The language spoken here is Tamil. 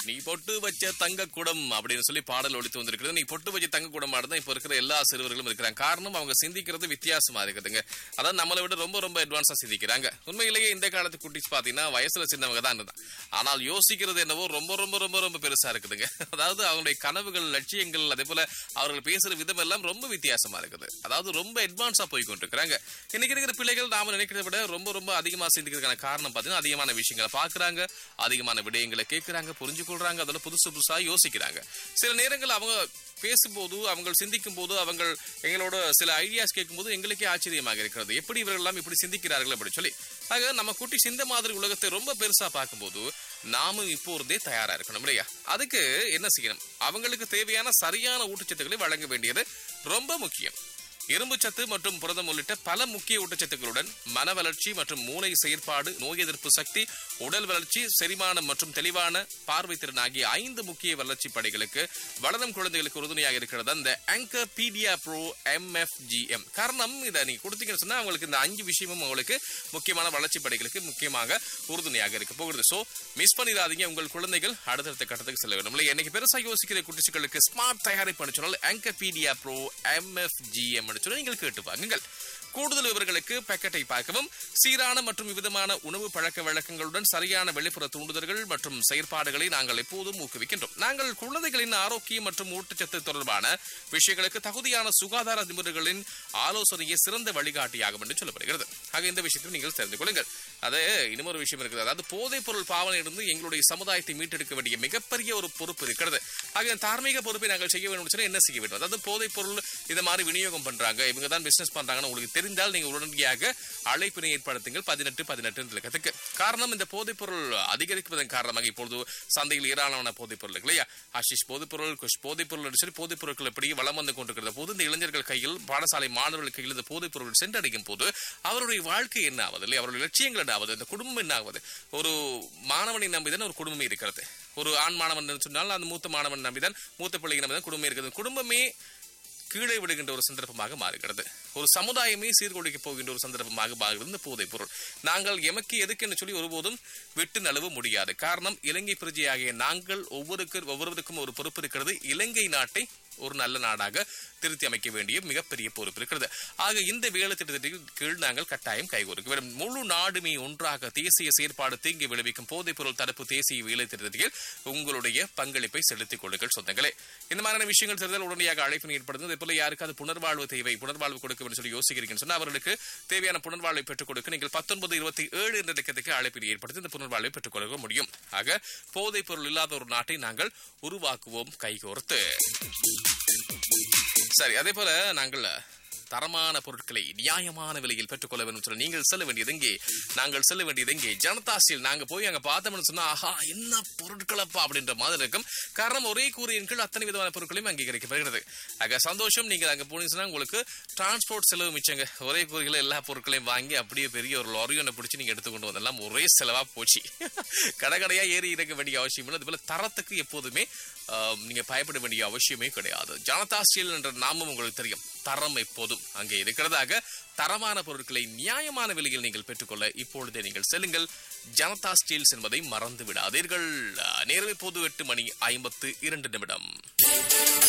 நீ பொட்டு வச்ச தங்க குடம் அப்படின்னு சொல்லி பாடல் ஒழித்து வந்திருக்கிறது நீ பொட்டு வச்ச தங்க குடம் தான் இப்ப இருக்கிற எல்லா சிறுவர்களும் இருக்கிறாங்க காரணம் அவங்க சிந்திக்கிறது வித்தியாசமா இருக்குதுங்க அதான் நம்மளை விட ரொம்ப ரொம்ப அட்வான்ஸா சிந்திக்கிறாங்க உண்மையிலேயே இந்த காலத்து குட்டிஸ் பாத்தீங்கன்னா வயசுல சின்னவங்க தான் இருந்தான் ஆனால் யோசிக்கிறது என்னவோ ரொம்ப ரொம்ப ரொம்ப ரொம்ப பெருசா இருக்குதுங்க அதாவது அவங்களுடைய கனவுகள் லட்சியங்கள் அதே போல அவர்கள் பேசுற விதம் எல்லாம் ரொம்ப வித்தியாசமா இருக்குது அதாவது ரொம்ப அட்வான்ஸா போய் கொண்டிருக்கிறாங்க இன்னைக்கு இருக்கிற பிள்ளைகள் நாம நினைக்கிறத விட ரொம்ப ரொம்ப அதிகமா சிந்திக்கிறதுக்கான காரணம் பாத்தீங்கன்னா அதிகமான விஷயங்களை பாக்குறாங்க அதிகமான விடயங்களை கேட்கறாங்க புரிஞ்சு கொள்றாங்க அதோட புதுசு புதுசா யோசிக்கிறாங்க சில நேரங்கள் அவங்க பேசும்போது அவங்க சிந்திக்கும் போது அவங்க எங்களோட சில ஐடியாஸ் கேட்கும்போது எங்களுக்கே ஆச்சரியமாக இருக்கிறது எப்படி இவர்கள் எல்லாம் இப்படி சிந்திக்கிறார்கள் அப்படி சொல்லி ஆக நம்ம குட்டி சிந்த மாதிரி உலகத்தை ரொம்ப பெருசா பார்க்கும்போது நாமும் இப்போதே தயாரா இருக்கணும் இல்லையா அதுக்கு என்ன செய்யணும் அவங்களுக்கு தேவையான சரியான ஊட்டச்சத்துக்களை வழங்க வேண்டியது ரொம்ப முக்கியம் இரும்பு சத்து மற்றும் புரதம் உள்ளிட்ட பல முக்கிய ஊட்டச்சத்துக்களுடன் மன வளர்ச்சி மற்றும் மூளை செயற்பாடு நோய் எதிர்ப்பு சக்தி உடல் வளர்ச்சி செரிமானம் மற்றும் தெளிவான பார்வை திறன் ஆகிய ஐந்து முக்கிய வளர்ச்சி படைகளுக்கு வளரும் குழந்தைகளுக்கு உறுதுணையாக இருக்கிறது அந்த ஆங்கர் பீடியா ப்ரோ எம்எஃப்ஜிஎம் காரணம் இதை நீங்க கொடுத்தீங்கன்னு சொன்னா அவங்களுக்கு இந்த அஞ்சு விஷயமும் உங்களுக்கு முக்கியமான வளர்ச்சி படைகளுக்கு முக்கியமாக உறுதுணையாக இருக்க போகிறது சோ மிஸ் பண்ணிடாதீங்க உங்கள் குழந்தைகள் அடுத்தடுத்த கட்டத்துக்கு செல்ல வேண்டும் இல்லை என்னைக்கு பெருசா யோசிக்கிற குட்டிச்சுக்களுக்கு ஸ்மார்ட் தயாரிப்பு சொன்னால் ஆங்கபீடியா ப்ரோ எம்எஃப்ஜிஎம் சொல்லி நீங்கள் கேட்டு வாங்குங்கள் கூடுதல் விவரங்களுக்கு பேக்கெட்டை பார்க்கவும் சீரான மற்றும் விதமான உணவு பழக்க வழக்கங்களுடன் சரியான வெளிப்புற தூண்டுதல்கள் மற்றும் செயற்பாடுகளை நாங்கள் எப்போதும் ஊக்குவிக்கின்றோம் நாங்கள் குழந்தைகளின் ஆரோக்கியம் மற்றும் ஊட்டச்சத்து தொடர்பான விஷயங்களுக்கு தகுதியான சுகாதார நிபுணர்களின் ஆலோசனையை சிறந்த வழிகாட்டியாகும் என்று சொல்லப்படுகிறது ஆக இந்த விஷயத்தை நீங்கள் தெரிந்து கொள்ளுங்கள் அது இன்னொரு விஷயம் இருக்குது அதாவது போதைப் பொருள் பாவனையிலிருந்து எங்களுடைய சமுதாயத்தை மீட்டெடுக்க வேண்டிய மிகப்பெரிய ஒரு பொறுப்பு இருக்கிறது ஆக இந்த தார்மீக பொறுப்பை நாங்கள் செய்ய வேண்டும் சொன்னா என்ன செய்ய வேண்டும் அதாவது போதைப் பொருள் இந்த மாதிரி விநியோகம் பண்றாங்க இவங்க தான் பிசினஸ் பண்றாங்கன்னு உங்களுக்கு தெரிந்தால் நீங்க உடனடியாக அழைப்பினை ஏற்படுத்துங்கள் பதினெட்டு பதினெட்டு இலக்கத்துக்கு காரணம் இந்த போதைப் பொருள் அதிகரிப்பதன் காரணமாக இப்பொழுது சந்தையில் ஏராளமான போதைப் பொருள் இருக்கு இல்லையா ஆஷிஷ் போதைப் பொருள் குஷ் போதைப் பொருள் என்று சொல்லி போதைப் பொருட்கள் எப்படி வளம் வந்து கொண்டிருக்கிற போது இந்த இளைஞர்கள் கையில் பாடசாலை மாணவர்கள் கையில் இந்த போதைப் பொருள் சென்றடையும் போது அவருடைய வாழ்க்கை என்ன ஆகுது இல்லையா அவருடைய லட்சியங்கள் என்ன ஆகுது இந்த குடும்பம் என்ன ஆகுது ஒரு மாணவனை நம்பிதான் ஒரு குடும்பமே இருக்கிறது ஒரு ஆண் மாணவன் சொன்னால் அந்த மூத்த மாணவன் நம்பிதான் மூத்த பிள்ளைங்க நம்பிதான் குடும்பம் இருக்கிறது குடும்பமே கீழே விடுகின்ற ஒரு சந்தர்ப்பமாக மாறுகிறது ஒரு சமுதாயமே சீர்குலைக்க போகின்ற ஒரு சந்தர்ப்பமாக மாறுகிறது இந்த போதைப் பொருள் நாங்கள் எமக்கு எதுக்குன்னு சொல்லி ஒருபோதும் விட்டு நழுவ முடியாது காரணம் இலங்கை பிரஜையாகிய நாங்கள் ஒவ்வொருக்கு ஒவ்வொருவருக்கும் ஒரு பொறுப்பு இருக்கிறது இலங்கை நாட்டை ஒரு நல்ல நாடாக திருத்தி அமைக்க வேண்டிய மிகப்பெரிய பொறுப்பு இருக்கிறது ஆக இந்த வேலை திட்டத்தின் கீழ் நாங்கள் கட்டாயம் கைகோர்க்க வேண்டும் முழு நாடுமே ஒன்றாக தேசிய செயற்பாடு தீங்கி விளைவிக்கும் போதைப் பொருள் தடுப்பு தேசிய வேலை திட்டத்தில் உங்களுடைய பங்களிப்பை செலுத்திக் கொள்ளுங்கள் சொந்தங்களே இந்த மாதிரியான விஷயங்கள் தெரிந்தால் உடனடியாக அழைப்பினை ஏற்படுத்தும் அதே போல யாருக்காவது புனர்வாழ்வு தேவை புனர்வாழ்வு கொடுக்க வேண்டும் சொல்லி யோசிக்கிறீங்கன்னு சொன்னா அவர்களுக்கு தேவையான புனர்வாழ்வை பெற்றுக் கொடுக்க நீங்கள் பத்தொன்பது இருபத்தி ஏழு என்ற இலக்கத்துக்கு அழைப்பினை ஏற்படுத்தி இந்த புனர்வாழ்வை பெற்றுக் கொடுக்க முடியும் ஆக போதைப் பொருள் இல்லாத ஒரு நாட்டை நாங்கள் உருவாக்குவோம் கைகோர்த்து சரி அதே போல நாங்கள் தரமான பொருட்களை நியாயமான விலையில் பெற்றுக்கொள்ள வேண்டும் சொல்லி நீங்கள் செல்ல வேண்டியது எங்கே நாங்கள் செல்ல வேண்டியது எங்கே ஜனதா ஸ்டீல் நாங்க போய் அங்க பார்த்தோம்னு சொன்னா ஆஹா என்ன பொருட்களப்பா அப்படின்ற மாதிரி இருக்கும் காரணம் ஒரே கூறியின் கீழ் அத்தனை விதமான பொருட்களையும் அங்கீகரிக்கப்படுகிறது ஆக சந்தோஷம் நீங்கள் அங்க போனீங்கன்னா உங்களுக்கு டிரான்ஸ்போர்ட் செலவு மிச்சங்க ஒரே கூறிகள் எல்லா பொருட்களையும் வாங்கி அப்படியே பெரிய ஒரு லொரியோனை பிடிச்சி நீங்க எடுத்துக்கொண்டு வந்தெல்லாம் ஒரே செலவா போச்சு கடைக்கடையா ஏறி இறக்க வேண்டிய அவசியம் இல்லை அதுபோல தரத்துக்கு எப்போதுமே நீங்க பயப்பட வேண்டிய அவசியமே கிடையாது ஜனதா ஸ்டீல் என்ற நாமம் உங்களுக்கு தெரியும் தரம் எப்போதும் அங்கே இருக்கிறதாக தரமான பொருட்களை நியாயமான விலையில் நீங்கள் பெற்றுக்கொள்ள இப்பொழுதே நீங்கள் செல்லுங்கள் ஜனதா ஸ்டீல்ஸ் என்பதை மறந்து விடாதீர்கள் நேரம் இப்போது எட்டு மணி ஐம்பத்து இரண்டு நிமிடம்